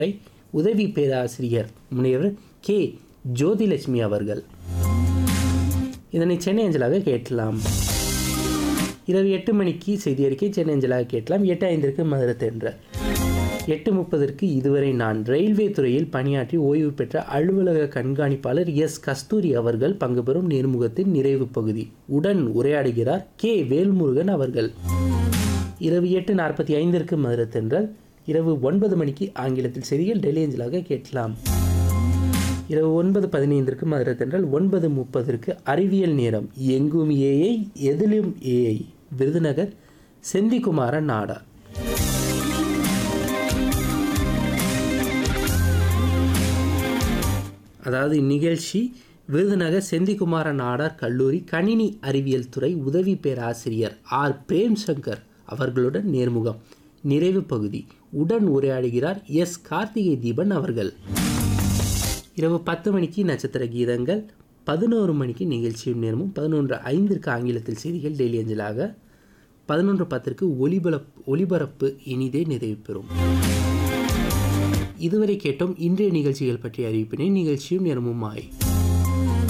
உதவி பேராசிரியர் முனைவர் கே ஜோதிலட்சுமி அவர்கள் இதனை சென்னை அஞ்சலாக கேட்கலாம் இரவு எட்டு மணிக்கு செய்தி அறிக்கை சென்னை அஞ்சலாக கேட்கலாம் எட்டு ஐந்திற்கு மதுரை தென்ற எட்டு முப்பதற்கு இதுவரை நான் ரயில்வே துறையில் பணியாற்றி ஓய்வு பெற்ற அலுவலக கண்காணிப்பாளர் எஸ் கஸ்தூரி அவர்கள் பங்கு பெறும் நேர்முகத்தின் நிறைவு பகுதி உடன் உரையாடுகிறார் கே வேல்முருகன் அவர்கள் இரவு எட்டு நாற்பத்தி ஐந்திற்கு மதுரை தென்றல் இரவு ஒன்பது மணிக்கு ஆங்கிலத்தில் செய்திகள் டெல்லி அஞ்சலாக கேட்கலாம் இரவு ஒன்பது பதினைந்திற்கு மதுரை தென்றல் ஒன்பது முப்பதற்கு அறிவியல் நேரம் எங்கும் ஏஐ எதிலும் ஏஐ விருதுநகர் செந்திகுமாரன் நாடார் அதாவது இந்நிகழ்ச்சி விருதுநகர் செந்திகுமார நாடார் கல்லூரி கணினி அறிவியல் துறை உதவி பேராசிரியர் ஆர் பிரேம் சங்கர் அவர்களுடன் நேர்முகம் நிறைவு பகுதி உடன் உரையாடுகிறார் எஸ் கார்த்திகை தீபன் அவர்கள் இரவு பத்து மணிக்கு நட்சத்திர கீதங்கள் பதினோரு மணிக்கு நிகழ்ச்சியும் நேரமும் பதினொன்று ஐந்திற்கு ஆங்கிலத்தில் செய்திகள் டெய்லி அஞ்சலாக பதினொன்று பத்திற்கு ஒலிபரப் ஒலிபரப்பு இனிதே நிறைவு பெறும் இதுவரை கேட்டோம் இன்றைய நிகழ்ச்சிகள் பற்றிய அறிவிப்பினை நிகழ்ச்சியும் நேரமும் ஆய்